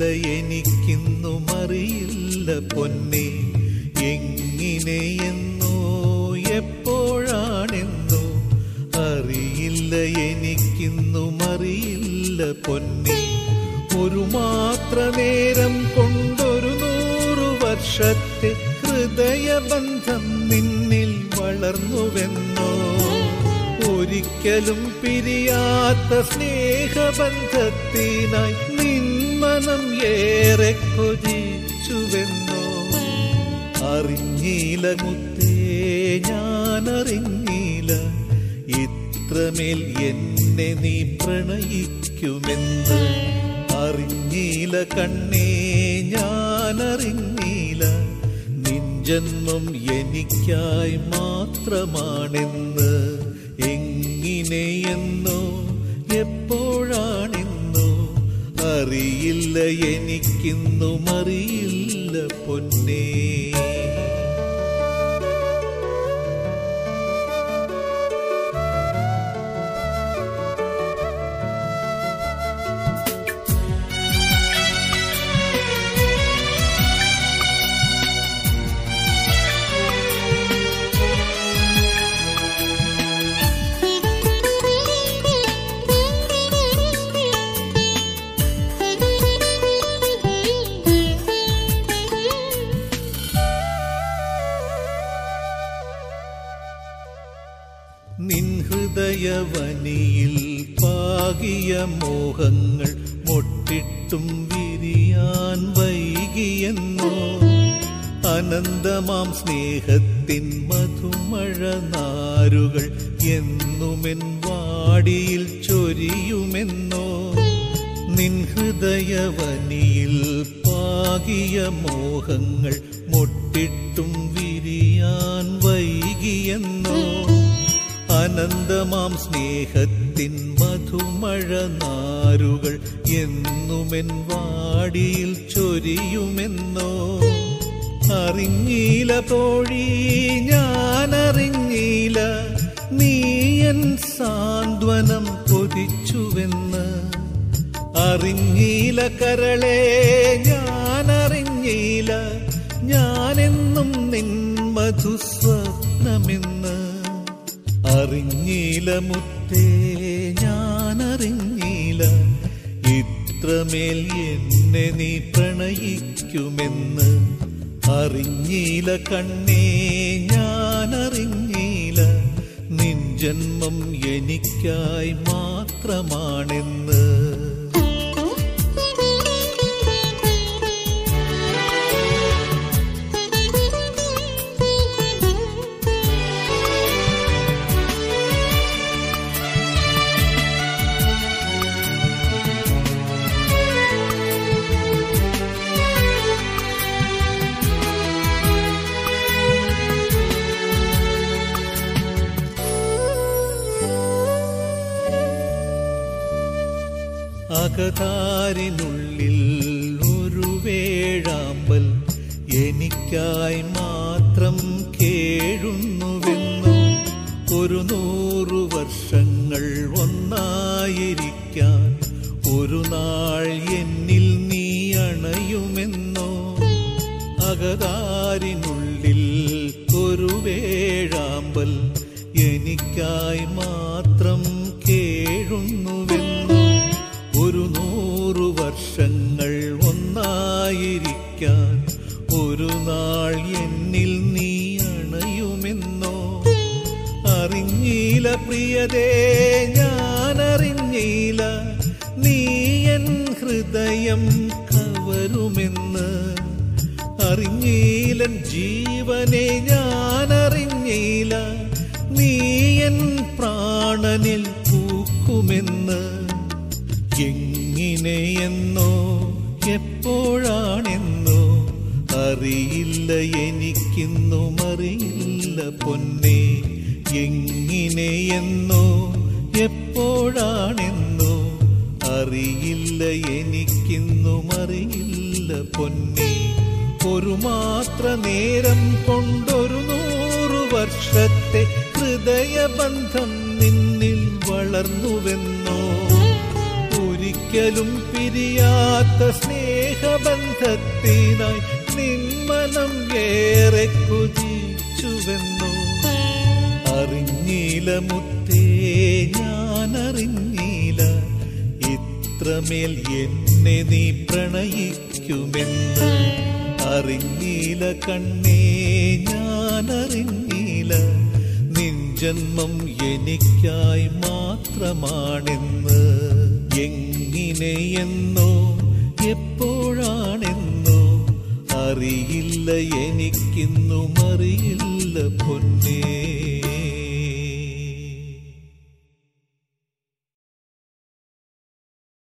എനിക്കിന്നും അറിയില്ല പൊന്നെ എങ്ങിനെയെന്നോ എപ്പോഴാണെന്നോ അറിയില്ല എനിക്കിന്നും അറിയില്ല പൊന്നെ ഒരു മാത്ര നേരം കൊണ്ടൊരു നൂറു വർഷത്തെ ഹൃദയബന്ധം നിന്നിൽ വളർന്നുവെന്നോ ഒരിക്കലും പിരിയാത്ത സ്നേഹബന്ധത്തിനായി നിന്മനം ഏറെ കൊതിച്ചുവെന്നോ അറിഞ്ഞീല മുത്തേ ഞാനറിഞ്ഞീല ഇത്രമേൽ എന്നെ നീ പ്രണയിക്കുമെന്ന് അറിഞ്ഞീല കണ്ണേ ഞാനറിഞ്ഞീല നിൻ ജന്മം എനിക്കായി മാത്രമാണെന്ന് എങ്ങിനെയെന്നോ എപ്പോഴാണെന്നോ അറിയില്ല എനിക്കിന്നും അറിയില്ല പൊന്നേ നിൻ ഹൃദയവനിയിൽ പാകിയ മോഹങ്ങൾ മൊട്ടിട്ടും വിരിയാൻ വൈകിയെന്നോ അനന്തമാം സ്നേഹത്തിൻ മധുമഴ നാരുകൾ എന്നുമെൻ വാടിയിൽ ചൊരിയുമെന്നോ നിൻ ഹൃദയവനിയിൽ പാകിയ മോഹങ്ങൾ മൊട്ടിട്ടും വിരിയാൻ വൈകിയെന്നോ അനന്തമാം സ്നേഹത്തിൻ മധുമഴ നാരുകൾ എന്നുമെൻ വാടിയിൽ ചൊരിയുമെന്നോ അറിഞ്ഞീല തോഴി ഞാനറിഞ്ഞീല നീയൻ സാന്ത്വനം കൊതിച്ചുവെന്ന് അറിഞ്ഞീല കരളെ ഞാനറിഞ്ഞീല ഞാനെന്നും നിൻ മധുസ്വപ്നമെന്ന് അറിഞ്ഞീല മുത്തേ ഞാനറിഞ്ഞീല ഇത്രമേൽ എന്നെ നീ പ്രണയിക്കുമെന്ന് അറിഞ്ഞീല കണ്ണേ ഞാനറിഞ്ഞീല നിൻ ജന്മം എനിക്കായി മാത്രമാണെന്ന് അകതാരിനുള്ളിൽ ഒരു വേഴാമ്പൽ എനിക്കായി മാത്രം കേഴുന്നുവെന്നും ഒരു നൂറു വർഷങ്ങൾ ഒന്നായിരിക്കാൻ ഒരു നാൾ എന്നിൽ നീ അണയുമെന്നോ അകതാരിനുള്ളിൽ ഒരു വേഴാമ്പൽ എനിക്കായി മാത്രം കേഴുന്നുവെന്നോ ഒരു നൂറു വർഷങ്ങൾ ഒന്നായിരിക്കാൻ ഒരു നാൾ എന്നിൽ നീ അണയുമെന്നോ അറിഞ്ഞീല പ്രിയതേ ഞാനറിഞ്ഞീല നീ എൻ ഹൃദയം കവരുമെന്ന് അറിഞ്ഞീലൻ ജീവനെ ഞാനറിഞ്ഞീല നീ എൻ പ്രാണനിൽ പൂക്കുമെന്ന് എങ്ങിനെയെന്നോ എപ്പോഴാണെന്നോ അറിയില്ല എനിക്കിന്നും അറിയില്ല പൊന്നെ എങ്ങിനെയെന്നോ എപ്പോഴാണെന്നോ അറിയില്ല എനിക്കിന്നും അറിയില്ല പൊന്നെ ഒരു മാത്ര നേരം കൊണ്ടൊരു നൂറു വർഷത്തെ ഹൃദയബന്ധം നിന്നിൽ വളർന്നുവെന്നോ ഒരിക്കലും പിരിയാത്ത സ്നേഹ സ്നേഹബന്ധത്തിനായി നിന്മനം ഏറെ കുതിച്ചുവെന്നോ അറിഞ്ഞീല മുത്തേ ഞാൻ അറിഞ്ഞീല ഇത്രമേൽ എന്നെ നീ പ്രണയിക്കുമെന്ന് അറിഞ്ഞീല കണ്ണേ ഞാൻ അറിഞ്ഞീല നിൻ ജന്മം എനിക്കായി മാത്രമാണെന്ന് എങ്ങിനെയെന്നോ എപ്പോഴാണെന്നോ അറിയില്ല എനിക്കിന്നും അറിയില്ല പൊന്നേ